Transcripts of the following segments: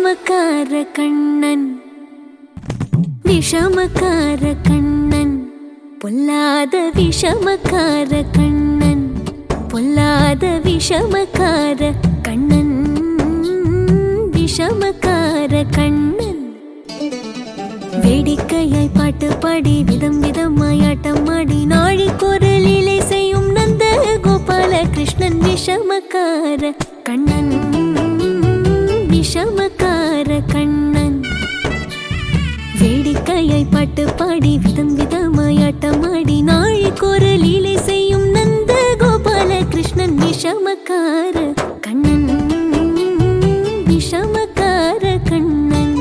விஷமக்கார கண்ணன் விஷமக்கார கண்ணன் பொல்லாத விஷமக்கார கண்ணன் பொல்லாத விஷமக்கார கண்ணன் விஷமக்கார கண்ணன் வேடிக்கையாய் பாட்டு பாடி விதம் விதமாய் ஆட்டம் ஆடி நாழிக்கொரு லீலை செய்யும் நந்த கோபால கிருஷ்ணன் விஷமக்கார கண்ணன் விஷமக்கார கண்ணன் வேடிக்கையாய் பாட்டு பாடி விதம் விதமாய் ஆட்டம் ஆடி நாழிக்கொரு லீலை செய்யும் நந்த கோபால கிருஷ்ணன் விஷமக்கார கண்ணன் விஷமக்கார கண்ணன்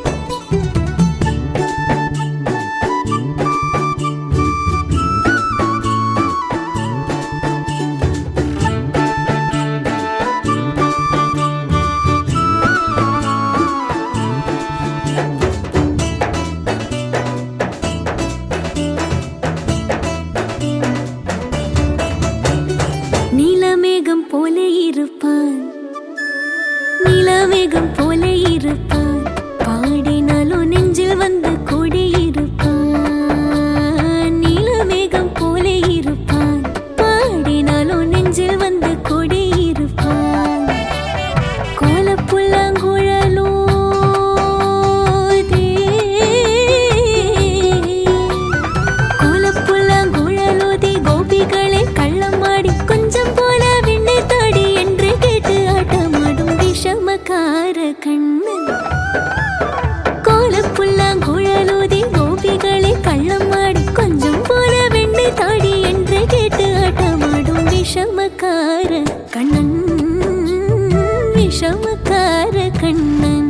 நீலமேகம் போல இருப்பான் நீலமேகம் போல இருப்பான் பாடினாலும் நெஞ்சில் வந்து கூடியிருப்பான் நீலமேகம் போல இருப்பான் பாடினாலும் நெஞ்சில் வந்து கூடியிருப்பான் கோலப்புல்லாங்குழலோ கோலப்புல்லாங்குழலோதி கோபிகளே கள்ளமாடி கொஞ்சம் போல விண்ணை தாடி என்று கேட்டு ஆட்டமாடும் விஷமக்கார கண்ணன் கோலப்புல்லாங்குழலோதி கோபிகளே கள்ளமாடி கொஞ்சம் போல வெண்ணை தாடி என்று கேட்டு ஆட்டமாடும் விஷமக்கார கண்ணன் விஷமக்கார கண்ணன்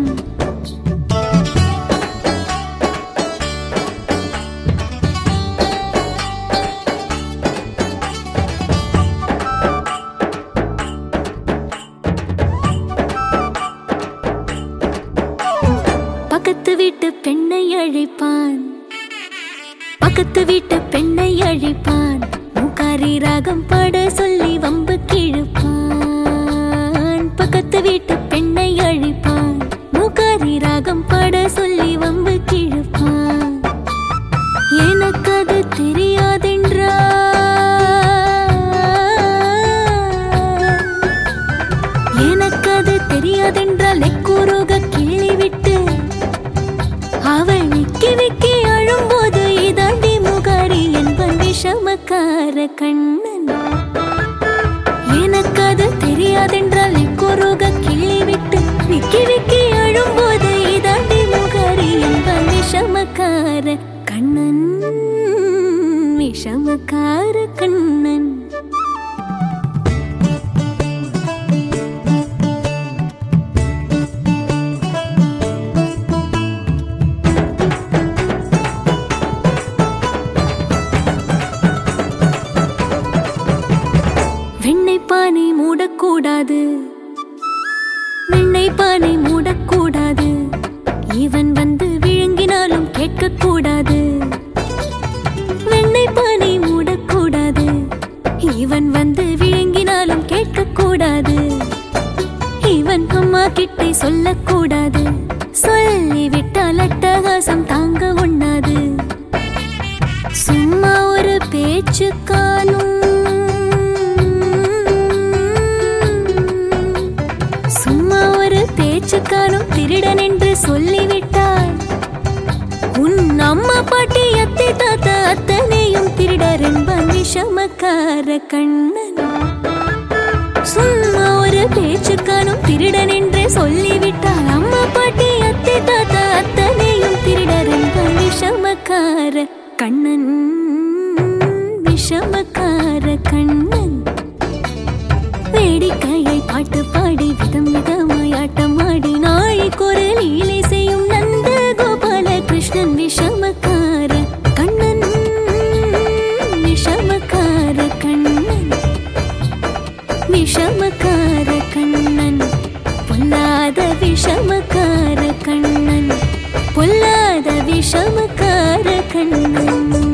பக்கத்து வீட்டு பெண்ணை அழைப்பான் பக்கத்து வீட்டு பெண்ணை அழைப்பான் மூக்காரி ராகம் பாட சொல்லி வம்பு கிழுப்பான் பக்கத்து வீட்டு பெண்ணை அழைப்பான் மூக்காரி ராகம் பாட சொல்லி வம்பு கிழுப்பான் எனக்கு அது தெரியாதென்றா எனக்கு அது தெரியாதென்றால் எக்கூறுக கிள்ளி விட்டு அவள் விக்கி விக்கி அழும்போது இதாண்டி முகாரி என்பன் விஷமக்கார கண்ணன் எனக்கு அது தெரியாதென்றால் எக்கூறுக கிள்ளி விட்டு விக்கி விக்கி அழும்போது இதாண்டி முகாரி என்பன் விஷமக்கார கண்ணன் விஷமக்கார கண்ணன் வெண்ணெய் பானை மூடக்கூடாது வெண்ணெய் பானை மூடக்கூடாது இவன் வந்து விழுங்கினாலும் கேட்கக்கூடாது வெண்ணெய் பானை மூடக்கூடாது இவன் வந்து விழுங்கினாலும் கேட்கக்கூடாது இவன் அம்மா கிட்டே சொல்லக்கூடாது சொல்லிவிட்டால் அட்டகாசம் தாங்க உண்ணாது சும்மா ஒரு பேச்சுக்கானும் சும்மா ஒரு பேச்சுக்கானும் திருடன் என்று சொல்லிவிட்டார் உன் அம்மா பாட்டி அத்தை தாத்தா அத்தனையும் திருடர் என்பான் விஷமக்கார கண்ணன் சும்மா ஒரு பேச்சுக்கானும் திருடன் என்று சொல்லிவிட்டால் அம்மா பாட்டி அத்தை தாத்தா அத்தனையும் திருடர் என்பான் விஷமக்கார கண்ணன் விஷமக்கார கண்ணன் வேடிக்கையை பாட்டு பாடி விதம் விதமாய் ஆட்டம் ஆடி நாழிக்கொரு லீலை செய்யும் நந்த கோபால கிருஷ்ணன் விஷமக்கார கண்ணன் விஷமக்கார கண்ணன் விஷமக்கார கண்ணன் பொல்லாத விஷமக்கார கண்ணன் பொல்லாத விஷமக்கார கண்ணன்